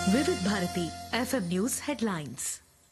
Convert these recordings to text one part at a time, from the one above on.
వివిధ Bharati FM news headlines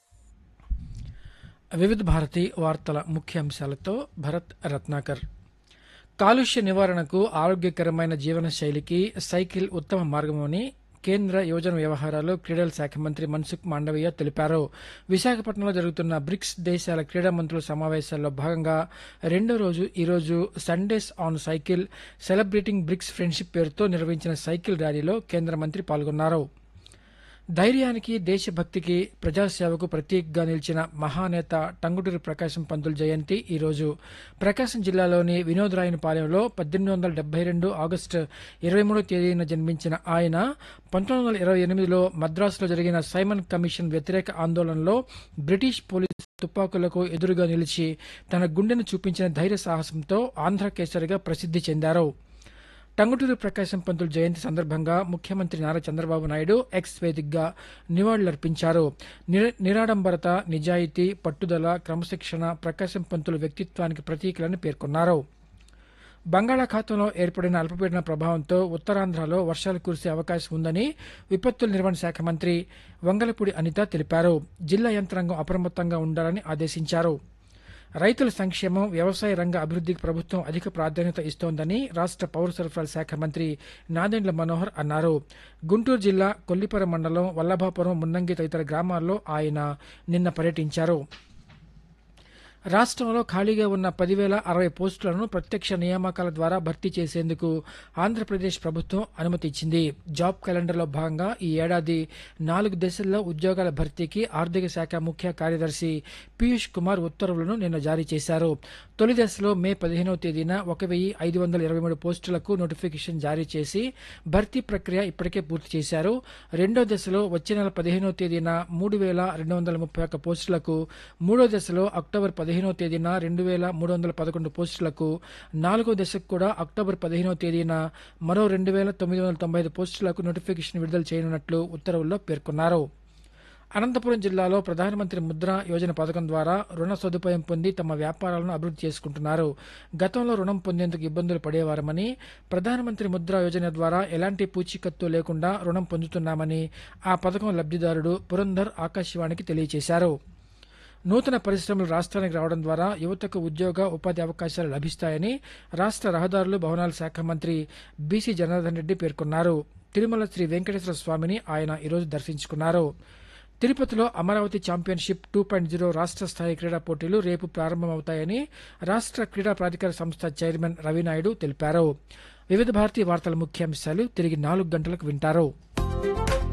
వివిధ భారతి వార్తల ముఖ్యాంశాలతో భరత్ రత్నాకర్ కాలుష్య నివారణకు ఆరోగ్యకరమైన జీవన శైలికి సైకిల్ ఉత్తమ మార్గమని కేంద్ర యువజన వ్యవహారాలు క్రీడల శాఖ మంత్రి మన్సుఖ్ మాండవీయ తెలిపారు విశాఖపట్నంలో జరుగుతున్న బ్రిక్స్ దేశాల క్రీడా మంత్రుల సమావేశాల్లో భాగంగా రెండో రోజు ఈరోజు Sundays on cycle celebrating BRICS friendship పేరుతో నిర్వహించిన సైకిల్ ర్యాలీలో కేంద్ర మంత్రి పాల్గొన్నారు ధైర్యానికి దేశభక్తికి ప్రజాసేవకు ప్రతీకగా నిలిచిన మహానేత టంగుటూరి ప్రకాశం పంతుల జయంతి ఈ రోజు ప్రకాశం జిల్లాలోని వినోదరాయనపాలెంలో పద్దెనిమిది వందల డెబ్బై రెండు ఆగస్టు ఇరవై మూడో తేదీన జన్మించిన ఆయన పంతొమ్మిది వందల ఇరవై ఎనిమిదిలో మద్రాసులో జరిగిన సైమన్ కమిషన్ వ్యతిరేక ఆందోళనలో బ్రిటిష్ పోలీసు తుపాకులకు ఎదురుగా నిలిచి తన గుండెను చూపించిన ధైర్య సాహసంతో ఆంధ్ర కేసరిగా ప్రసిద్ధి చెందారు టంగుటూరి ప్రకాశం పంతులు జయంతి సందర్భంగా ముఖ్యమంత్రి నారా చంద్రబాబు నాయుడు ఎక్స్ వేదికగా నివాళులర్పించారు నిర- నిరాడంబరత నిజాయితీ పట్టుదల క్రమశిక్షణ ప్రకాశం పంతుల వ్యక్తిత్వానికి ప్రతీకలని పేర్కొన్నారు బంగాళాఖాతంలో ఏర్పడిన అల్పపీడన ప్రభావంతో ఉత్తరాంధ్రలో వర్షాలు కురిసే అవకాశం ఉందని విపత్తుల నిర్వహణ శాఖ మంత్రి వంగలపూడి అనిత తెలిపారు జిల్లా యంత్రాంగం అప్రమత్తంగా ఉండాలని ఆదేశించారు రైతుల సంక్షేమం వ్యవసాయ రంగ అభివృద్ధికి ప్రభుత్వం అధిక ప్రాధాన్యత ఇస్తోందని రాష్ట్ర పౌర సరఫరాల శాఖ మంత్రి నాదెండ్ల మనోహర్ అన్నారు గుంటూరు జిల్లా కొల్లిపర మండలం వల్లభాపురం మున్నంగి తదితర గ్రామాల్లో ఆయన నిన్న పర్యటించారు రాష్ట్రంలో ఖాళీగా ఉన్న పదివేల అరవై పోస్టులను ప్రత్యక్ష నియామకాల ద్వారా భర్తీ చేసేందుకు ఆంధ్రప్రదేశ్ ప్రభుత్వం అనుమతి ఇచ్చింది జాబ్ క్యాలెండర్లో భాగంగా ఈ ఏడాది నాలుగు దశల్లో ఉద్యోగాల భర్తీకి ఆర్థిక శాఖ ముఖ్య కార్యదర్శి పీయూష్ కుమార్ ఉత్తర్వులను నిన్న జారీ చేశారు తొలి దశలో మే పదిహేనవ తేదీన ఒక వెయ్యి ఐదు వందల ఇరవై మూడు పోస్టులకు నోటిఫికేషన్ జారీ చేసి భర్తీ ప్రక్రియ ఇప్పటికే పూర్తి చేశారు రెండో దశలో వచ్చే నెల పదిహేనవ తేదీన మూడు వేల రెండు వందల ముప్పై ఒక్క పోస్టులకు మూడో దశలో అక్టోబర్ పదిహేనవ తేదీన రెండు వేల మూడు వందల పదకొండు పోస్టులకు నాలుగో దశకు కూడా అక్టోబర్ పదిహేనవ తేదీన మరో రెండు వేల తొమ్మిది వందల తొంభై ఐదు పోస్టులకు నోటిఫికేషన్ విడుదల చేయనున్నట్లు ఉత్తర్వుల్లో పేర్కొన్నారు అనంతపురం జిల్లాలో ప్రధానమంత్రి ముద్ర యోజన పథకం ద్వారా రుణ సదుపాయం పొంది తమ వ్యాపారాలను అభివృద్ధి చేసుకుంటున్నారు గతంలో రుణం పొందేందుకు ఇబ్బందులు పడేవారమని ప్రధానమంత్రి ముద్ర యోజన ద్వారా ఎలాంటి పూచీకత్తు లేకుండా రుణం పొందుతున్నామని ఆ పథకం లబ్ధిదారుడు పురంధర్ ఆకాశవాణికి తెలియజేశారు నూతన పరిశ్రమలు రాష్ట్రానికి రావడం ద్వారా యువతకు ఉద్యోగ ఉపాధి అవకాశాలు లభిస్తాయని రాష్ట్ర రహదారులు భవనాల శాఖ మంత్రి బీసీ జనార్దన్ రెడ్డి పేర్కొన్నారు తిరుమల శ్రీ వెంకటేశ్వర స్వామిని ఆయన ఈరోజు దర్శించుకున్నారు తిరుపతిలో Amaravati championship two point zero రాష్ట్ర స్థాయి క్రీడా పోటీలు రేపు ప్రారంభమవుతాయని రాష్ట్ర క్రీడా ప్రాధికార సంస్థ చైర్మన్ రవినాయుడు తెలిపారు వివిధ భారతీ వార్తల ముఖ్యాంశాలు తిరిగి నాలుగు గంటలకు వింటారు